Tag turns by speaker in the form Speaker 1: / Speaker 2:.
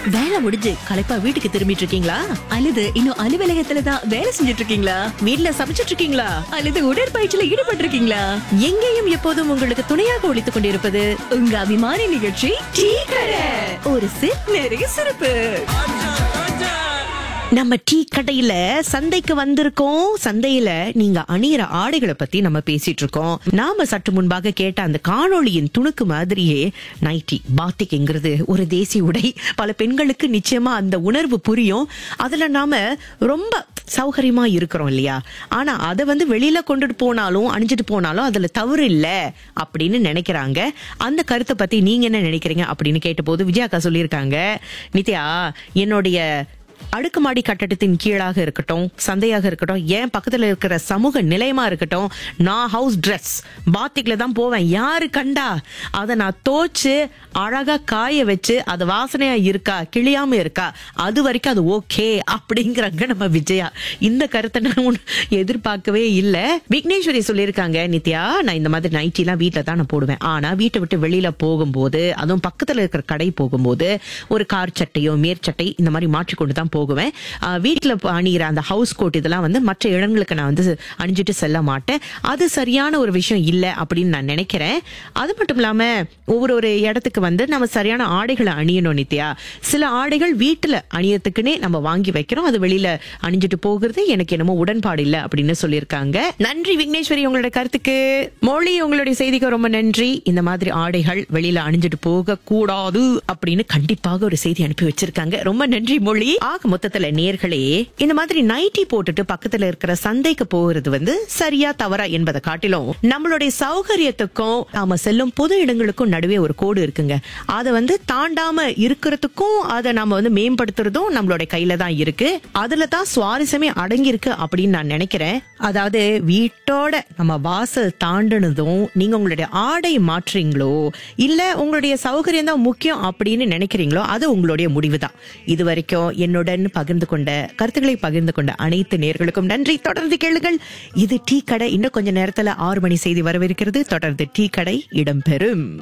Speaker 1: வேலை முடிஞ்சு களைப்பா வீட்டுக்கு திரும்பிட்டு இருக்கீங்களா அல்லது இன்னும் அலுவலகத்துல தான் வேலை செஞ்சுட்டு இருக்கீங்களா வீட்ல சமைச்சிட்டு இருக்கீங்களா அல்லது உடற்பயிற்சியில ஈடுபட்டு இருக்கீங்களா எங்கேயும் எப்போதும் உங்களுக்கு துணையாக ஒழித்துக் கொண்டிருப்பது உங்க அபிமான நிகழ்ச்சி டீ கடை ஒரு சிப் நிறைய சிறப்பு
Speaker 2: நம்ம டீ கடையில சந்தைக்கு வந்திருக்கோம் சந்தையில நீங்க அணியிற ஆடைகளை பத்தி நம்ம பேசிட்டு இருக்கோம் நாம சற்று முன்பாக கேட்ட அந்த காணொளியின் துணுக்கு மாதிரியே நைட்டி பாத்திக்ங்கிறது ஒரு தேசிய உடை பல பெண்களுக்கு நிச்சயமா அந்த உணர்வு புரியும் அதுல நாம ரொம்ப சௌகரியமா இருக்கிறோம் இல்லையா ஆனா அதை வந்து வெளியில கொண்டுட்டு போனாலும் அணிஞ்சிட்டு போனாலும் அதுல தவறு இல்ல அப்படின்னு நினைக்கிறாங்க அந்த கருத்தை பத்தி நீங்க என்ன நினைக்கிறீங்க அப்படின்னு கேட்டபோது விஜயாக்கா சொல்லியிருக்காங்க நித்யா என்னுடைய அடுக்குமாடி கட்டடத்தின் கீழாக இருக்கட்டும் சந்தையாக இருக்கட்டும் ஏன் பக்கத்துல இருக்கிற சமூக நிலையமா இருக்கட்டும் நான் ஹவுஸ் ட்ரெஸ் பாத்திக்ல தான் போவேன் யாரு கண்டா அதை நான் தோச்சு அழகா காய வச்சு அது வாசனையா இருக்கா கிளியாம இருக்கா அது வரைக்கும் அது ஓகே அப்படிங்கிறாங்க நம்ம விஜயா இந்த கருத்தை நான் ஒண்ணு எதிர்பார்க்கவே இல்ல விக்னேஸ்வரி சொல்லியிருக்காங்க நித்யா நான் இந்த மாதிரி நைட்டி எல்லாம் வீட்டுல தான் நான் போடுவேன் ஆனா வீட்டை விட்டு வெளியில போகும்போது அதுவும் பக்கத்துல இருக்கிற கடை போகும்போது ஒரு கார் சட்டையோ மேற்சட்டை இந்த மாதிரி மாற்றிக்கொண்டு தான் போகுவேன் ஆஹ் வீட்டுல ப- அணிகிற அந்த ஹவுஸ் கோட் இதெல்லாம் வந்து மற்ற இடங்களுக்கு நான் வந்து அணிஞ்சிட்டு செல்ல மாட்டேன் அது சரியான ஒரு விஷயம் இல்லை அப்படின்னு நான் நினைக்கிறேன் அது மட்டும் இல்லாம ஒவ்வொரு ஒரு இடத்துக்கு வந்து நம்ம சரியான ஆடைகளை அணியணும் நித்யா சில ஆடைகள் வீட்டுல அணியத்துக்குன்னே நம்ம வாங்கி வைக்கிறோம் அது வெளியில அணிஞ்சிட்டு போகிறது எனக்கு என்னமோ உடன்பாடு இல்லை அப்படின்னு சொல்லியிருக்காங்க நன்றி விக்னேஸ்வரி உங்களோட கருத்துக்கு மொழி உங்களுடைய செய்திக்கு ரொம்ப நன்றி இந்த மாதிரி ஆடைகள் வெளியில அணிஞ்சிட்டு போக கூடாது அப்படின்னு கண்டிப்பாக ஒரு செய்தி அனுப்பி வச்சிருக்காங்க ரொம்ப நன்றி மொழி ஆக மொத்தத்துல நேர்களே இந்த மாதிரி நைட்டி போட்டுட்டு பக்கத்துல இருக்கிற சந்தைக்கு போகிறது வந்து சரியா தவறா என்பதை காட்டிலும் நம்மளுடைய சௌகரியத்துக்கும் நாம செல்லும் பொது இடங்களுக்கும் நடுவே ஒரு கோடு இருக்குங்க அதை வந்து தாண்டாம இருக்கிறதுக்கும் அதை நாம வந்து மேம்படுத்துறதும் நம்மளுடைய கையில தான் இருக்கு அதுல தான் சுவாரஸ்யமே அடங்கி இருக்கு அப்படின்னு நான் நினைக்கிறேன் அதாவது வீட்டோட நம்ம வாசல் தாண்டினதும் நீங்க உங்களுடைய ஆடை மாற்றுறீங்களோ இல்ல உங்களுடைய சௌகரியம் தான் முக்கியம் அப்படின்னு நினைக்கிறீங்களோ அது உங்களுடைய முடிவு தான் இது வரைக்கும் என்னுடன் பகிர்ந்து கொண்ட கருத்துக்களை பகிர்ந்து கொண்ட அனைத்து நேர்களுக்கும் நன்றி தொடர்ந்து கேளுங்கள் இது டீ கடை இன்னும் கொஞ்ச நேரத்துல ஆறு மணி செய்தி வரவிருக்கிறது தொடர்ந்து டீ கடை இடம்பெறும்